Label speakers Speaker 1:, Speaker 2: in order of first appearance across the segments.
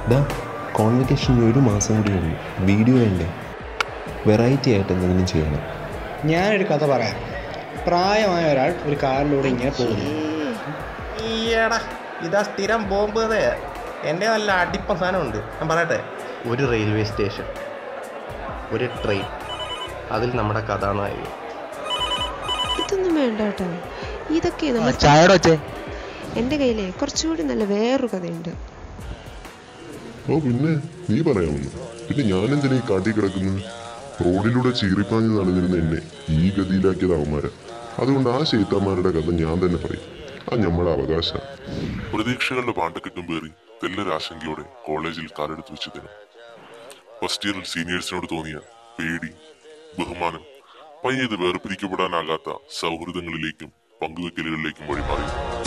Speaker 1: ഡാ കോൺവെക്കേഷന് ഒരു മാസം കൂടി ഉണ്ട് വീഡിയോ വേണ്ടേ വെറൈറ്റി ആയിട്ട് എന്തെങ്കിലും ചെയ്യണം
Speaker 2: ഞാനൊരു കഥ പറയാം പ്രായമായ ഒരാൾ ഒരു കാറിലൂടെ ഇങ്ങനെ പോകുന്നു
Speaker 3: ഈയടാ ഇതാ സ്ഥിരം ബോംബ് കഥ എൻ്റെ നല്ല അടിപ്പ സാധനമുണ്ട് ഞാൻ പറയട്ടെ ഒരു റെയിൽവേ സ്റ്റേഷൻ ഒരു ട്രെയിൻ അതിൽ നമ്മുടെ കഥാനായകൻ
Speaker 4: ഇതൊന്നും വേണ്ട കേട്ടോ ഇതൊക്കെ
Speaker 5: ആ,
Speaker 4: നമ്മൾ
Speaker 5: ചായയുടെ വെച്ചേ
Speaker 4: എൻ്റെ കയ്യിലെ കുറച്ചുകൂടി നല്ല വേറൊരു കഥയുണ്ട്
Speaker 6: ഓ പിന്നെ നീ പറയാമെന്ന് പിന്നെ ഞാനെന്തിനാ ഈ കാട്ടി കിടക്കുന്നത് റോഡിലൂടെ ചീറിപ്പാഞ്ഞ് നടന്നിരുന്ന എന്നെ ഈ ഗതിയിലാക്കിയത് അവന്മാരാ അതുകൊണ്ട് ആ ശൈത്താന്മാരുടെ കഥ ഞാൻ തന്നെ പറയും അത് നമ്മുടെ അവകാശം
Speaker 7: പ്രതീക്ഷകളുടെ പാണ്ടക്കെട്ടും പേറി തെല്ലൊരാശങ്കയോടെ കോളേജിൽ കാലെടുത്ത് വെച്ച ദിനം ഫസ്റ്റ് ഇയറിൽ സീനിയേഴ്സിനോട് തോന്നിയ പേടി ബഹുമാനം പയ്യെ ഇത് വേർപിരിക്കപ്പെടാനാകാത്ത സൗഹൃദങ്ങളിലേക്കും പങ്കുവെക്കലുകളിലേക്കും വഴിമാറി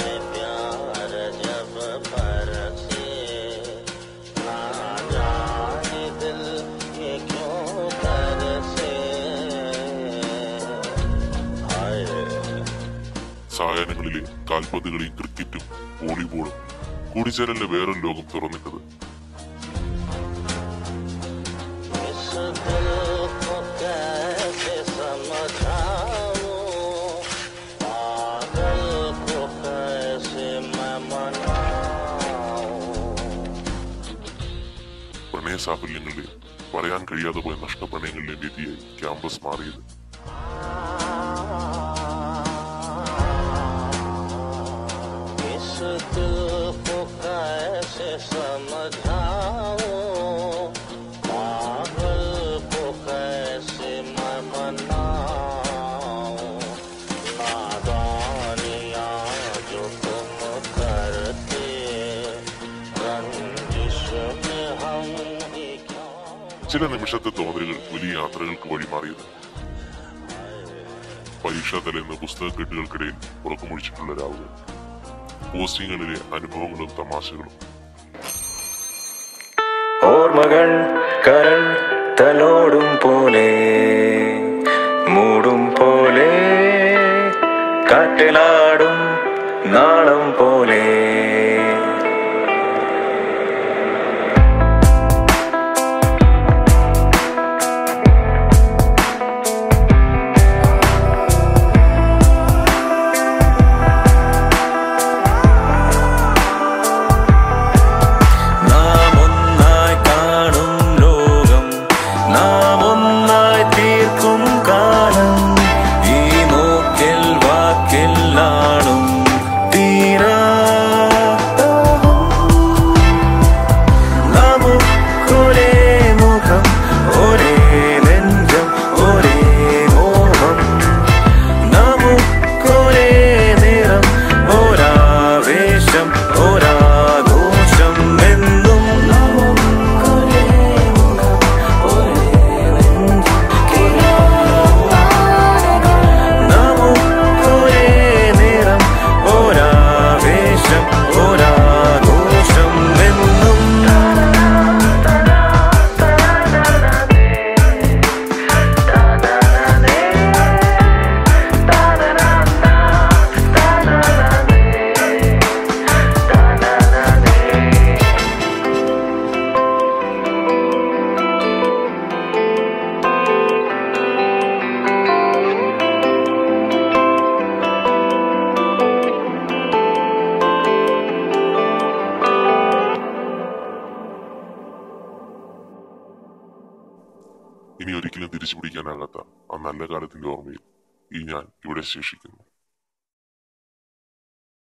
Speaker 7: സായാഹ്നങ്ങളിലെ കാൽപന്തുകളിയും ക്രിക്കറ്റും വോളിബോളും കൂടിച്ചേരലിന്റെ വേറൊരു ലോകം തുറന്നിട്ടത് പ്രണയ സാഫല്യങ്ങളുടെയും പറയാൻ കഴിയാതെ പോയ നഷ്ടപ്രണയങ്ങളുടെയും വേദിയായി ക്യാമ്പസ് മാറിയത് ചില നിമിഷത്തെ തോന്നലുകൾ വലിയ യാത്രകൾക്ക് വഴിമാറിയത് പരീക്ഷാ തലേന്ന് പുസ്തകക്കെട്ടുകൾക്കിടയിൽ ഉറക്കമൊഴിച്ചിട്ടുള്ള രാവുകൾ പോസ്റ്റിങ്ങുകളിലെ അനുഭവങ്ങളും തമാശകളും
Speaker 8: ഓർമ്മകൾ കരൾ തലോടും പോലെ മൂടും പോലെ കാറ്റിലാടും നാളം പോലെ നാം ഒന്നായി കാണും ലോകം നാം ഒന്നായി തീർക്കും കാലം ഈ നോക്കിൽ വാക്കിൽ നാളും തീരാ നമുക്കൊരേ മുഖം ഒരേ നെഞ്ചം ഒരേ മോഹം നമുക്കൊരേ നിറം ഒരാവേശം ഒരാഘോഷം എന്നും നമുക്കൊരേ മുഖം ഒരേ നെഞ്ചം നമുക്കൊരേ നിറം ഒരാവേശം ഒരാഘോഷം എന്നും
Speaker 7: ഇനി ഒരിക്കലും തിരിച്ചു പിടിക്കാനാകാത്ത ആ നല്ല കാലത്തിന്റെ ഓർമ്മയിൽ ഈ ഞാൻ ഇവിടെ ശേഷിക്കുന്നു